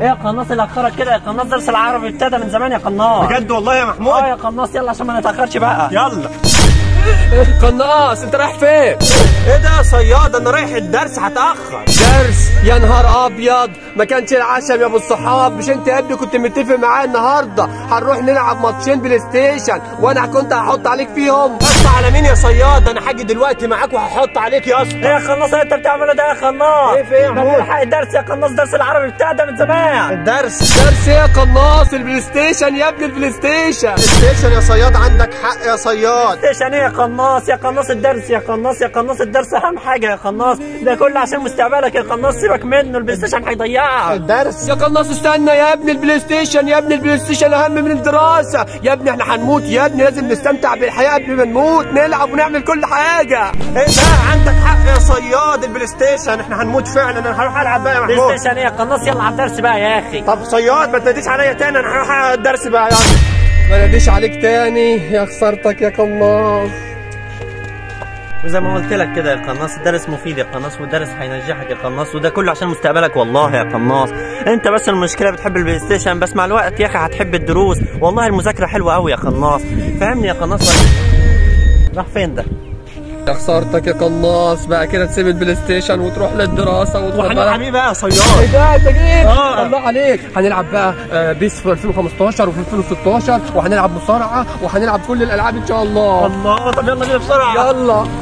ايه يا قناص اللي اخرك كده يا قناص درس العربي ابتدى من زمان يا قناص بجد والله يا اه محمود يا قناص يلا عشان ما نتاخرش بقى يلا قناص انت رايح فين ايه ده يا صياد انا رايح الدرس هتاخر درس يا نهار ابيض ما كانش العشم يا ابو الصحاب مش انت يا ابني كنت متفق معايا النهارده هنروح نلعب ماتشين بلاي ستيشن وانا كنت هحط عليك فيهم بس على مين يا صياد انا هاجي دلوقتي معاك وهحط عليك يا ايه اسطى يا قناص اللي انت بتعمله ده يا قناص ايه في ايه يا ما محمود؟ نلحق الدرس يا قناص درس العربي ابتدى من زمان الدرس درس ايه يا قناص البلاي ستيشن يا ابني البلاي ستيشن ستيشن يا صياد عندك حق يا صياد ستيشن ايه يا قناص يا قناص الدرس يا قناص يا قناص الدرس اهم حاجه يا قناص ده كله عشان مستقبلك يا قناص سيبك منه البلاي ستيشن هيضيعك الدرس يا قناص استنى يا ابني البلاي ستيشن يا ابني البلاي ستيشن اهم من الدراسه يا ابني احنا هنموت يا ابني لازم نستمتع بالحياه قبل ما نموت نلعب ونعمل كل حاجه ايه ده عندك حق يا صياد البلاي ستيشن احنا هنموت فعلا انا هروح العب بقى يا بلاي محمود ستيشن ايه يا قناص يلا على الدرس بقى يا اخي طب صياد ما تناديش عليا تاني انا هروح الدرس بقى يلا ما ناديش عليك تاني يا خسارتك يا قناص وزي ما قلت لك كده يا قناص الدرس مفيد يا قناص والدرس هينجحك يا قناص وده كله عشان مستقبلك والله يا قناص انت بس المشكله بتحب البلاي ستيشن بس مع الوقت يا اخي هتحب الدروس والله المذاكره حلوه قوي يا قناص فهمني يا قناص ولا راح فين ده يا خسارتك يا قناص بقى كده تسيب البلاي ستيشن وتروح للدراسه وتروح وهنلعب ايه بقى يا صياد ايه ده انت جيت آه. الله عليك هنلعب بقى آه، بيس في 2015 وفي 2016 وهنلعب مصارعه وهنلعب كل الالعاب ان شاء الله الله طب يلا بينا بسرعه يلا